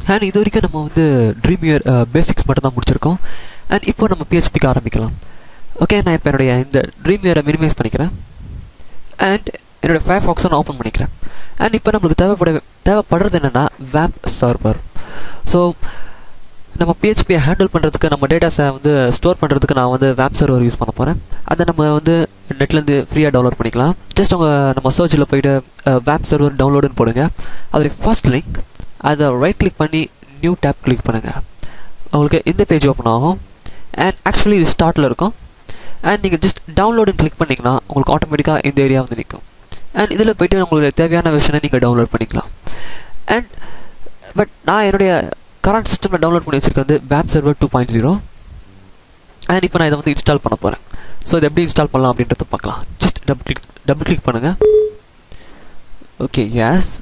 and இது வரைக்கும் நம்ம வந்து ட்ரீம் இயர் பேசிக்ஸ் மட்டும் தான் முடிச்சிருக்கோம் அண்ட் இப்போ நம்ம பிஹெச்பிக்கு ஆரம்பிக்கலாம் ஓகே நான் இப்போ என்னுடைய இந்த ட்ரீம் இயரை மினிமைஸ் பண்ணிக்கிறேன் அண்ட் என்னோடய ஃபயர் ஃபாக்ஸை நான் ஓப்பன் பண்ணிக்கிறேன் அண்ட் இப்போ நம்மளுக்கு தேவைப்பட தேவைப்படுறது என்னென்னா வேம்ப் சர்வர் ஸோ நம்ம பிஹெச்பியை ஹேண்டில் பண்ணுறதுக்கு நம்ம டேட்டாஸை வந்து ஸ்டோர் பண்ணுறதுக்கு நான் வந்து வேம் சர்வர் யூஸ் பண்ண போகிறேன் அதை நம்ம வந்து நெட்லேருந்து ஃப்ரீயாக டவுன்லோட் பண்ணிக்கலாம் ஜஸ்ட் உங்கள் நம்ம சர்ச்சில் போயிட்டு வேம் சர்வர் டவுன்லோடுன்னு போடுங்க அதோடைய ஃபர்ஸ்ட் லிங்க் அதை ரைட் கிளிக் பண்ணி நியூ டேப் கிளிக் பண்ணுங்கள் உங்களுக்கு இந்த பேஜ் ஓப்பன் ஆகும் அண்ட் ஆக்சுவலி இது ஸ்டார்ட்டில் இருக்கும் அண்ட் நீங்கள் ஜஸ்ட் டவுன்லோடுன்னு கிளிக் பண்ணிங்கன்னா உங்களுக்கு ஆட்டோமேட்டிக்காக இந்த ஏரியா வந்து நிற்கும் அண்ட் இதில் போய்ட்டு உங்களுக்கு தேவையான விஷயம் நீங்கள் டவுன்லோட் பண்ணிக்கலாம் அண்ட் பட் நான் என்னுடைய கரண்ட் சிஸ்டமில் டவுன்லோட் பண்ணி வச்சிருக்கிறது Wamp server two point zero and இப்போ நான் இதை வந்து இன்ஸ்டால் பண்ண போகிறேன் ஸோ இதை எப்படி இன்ஸ்டால் பண்ணலாம் அப்படின்றத பார்க்கலாம் just double click double click பண்ணுங்கள் okay yes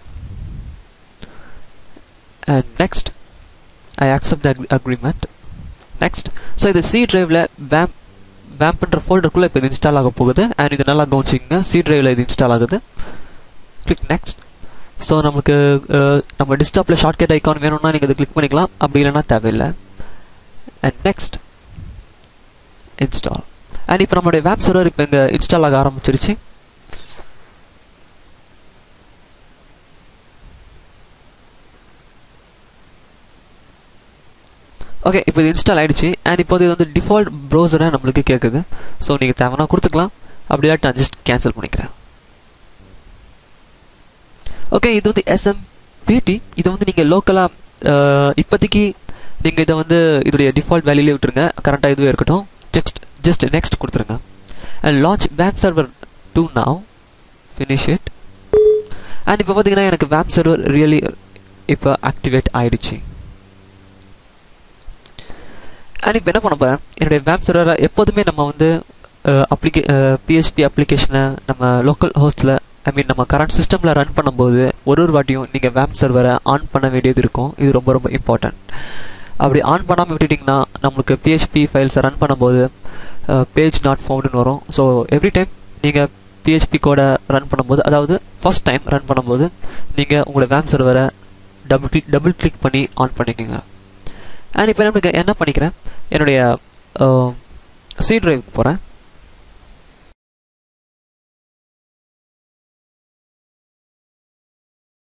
and next I accept agreement next so இது சி ட்ரைவில் வேம் வேம்ப்ன்ற ஃபோல்டருக்குள்ளே இப்போ இது இன்ஸ்டால் ஆக போகுது அண்ட் இது நல்லா கவனிச்சிங்க சி ட்ரைவில் இது இன்ஸ்டால் ஆகுது கிளிக் நெக்ஸ்ட் ஸோ நமக்கு நம்ம டிஸ்டாப்பில் ஷார்ட்கட் ஐக்கான் வேணும்னா நீங்கள் இதை கிளிக் பண்ணிக்கலாம் அப்படி இல்லைன்னா தேவையில்லை அண்ட் நெக்ஸ்ட் இன்ஸ்டால் அண்ட் இப்போ நம்மளுடைய வேப் சர்வர் இப்போ இங்கே இன்ஸ்டால் ஆக ஆரம்பிச்சிருச்சு ஓகே இப்போ இது இன்ஸ்டால் ஆகிடுச்சு அண்ட் இப்போ இது வந்து டிஃபால்ட் ப்ரௌசரை நம்மளுக்கு கேட்குது ஸோ நீங்கள் தேவைன்னா கொடுத்துக்கலாம் அப்படி இல்லாட்டி நான் ஜஸ்ட் கேன்சல் பண்ணிக்கிறேன் ஓகே இது வந்து எஸ்எம்பிடி இதை வந்து நீங்கள் லோக்கலாக இப்போதைக்கு நீங்கள் இதை வந்து இதோடைய டிஃபால்ட் வேல்யூலே விட்டுருங்க கரண்ட்டாக இதுவே இருக்கட்டும் ஜஸ்ட் ஜஸ்ட் நெக்ஸ்ட் கொடுத்துருங்க and launch Wamp server two now finish it and இப்போ பார்த்தீங்கன்னா எனக்கு வேப் சர்வர் ரியலி இப்போ ஆக்டிவேட் ஆயிடுச்சு அண்ட் இப்போ என்ன பண்ண போகிறேன் என்னுடைய வேப் சர்வரை எப்போதுமே நம்ம வந்து அப்ளிகே பிஹெச்பி அப்ளிகேஷனை நம்ம லோக்கல் ஹோஸ்ட்டில் ஐ மீன் நம்ம கரண்ட் சிஸ்டமில் ரன் பண்ணும்போது ஒரு ஒரு வாட்டியும் நீங்கள் வேப் சர்வரை ஆன் பண்ண வேண்டியது இருக்கும் இது ரொம்ப ரொம்ப இம்பார்ட்டன்ட் அப்படி ஆன் பண்ணாமல் விட்டுட்டிங்கன்னா நம்மளுக்கு பிஹெச்பி ஃபைல்ஸை ரன் பண்ணும்போது பேஜ் நாட் ஃபவுண்டுன்னு வரும் ஸோ எவ்ரி டைம் நீங்கள் பிஹெச்பி கோடை ரன் பண்ணும்போது அதாவது ஃபஸ்ட் டைம் ரன் பண்ணும்போது நீங்கள் உங்களோட வேம் சர்வரை டபுள் கிளிக் டபுள் கிளிக் பண்ணி ஆன் பண்ணிக்கோங்க அண்ட் இப்போ எனக்கு என்ன பண்ணிக்கிறேன் என்னுடைய சி ட்ரைவ் போகிறேன்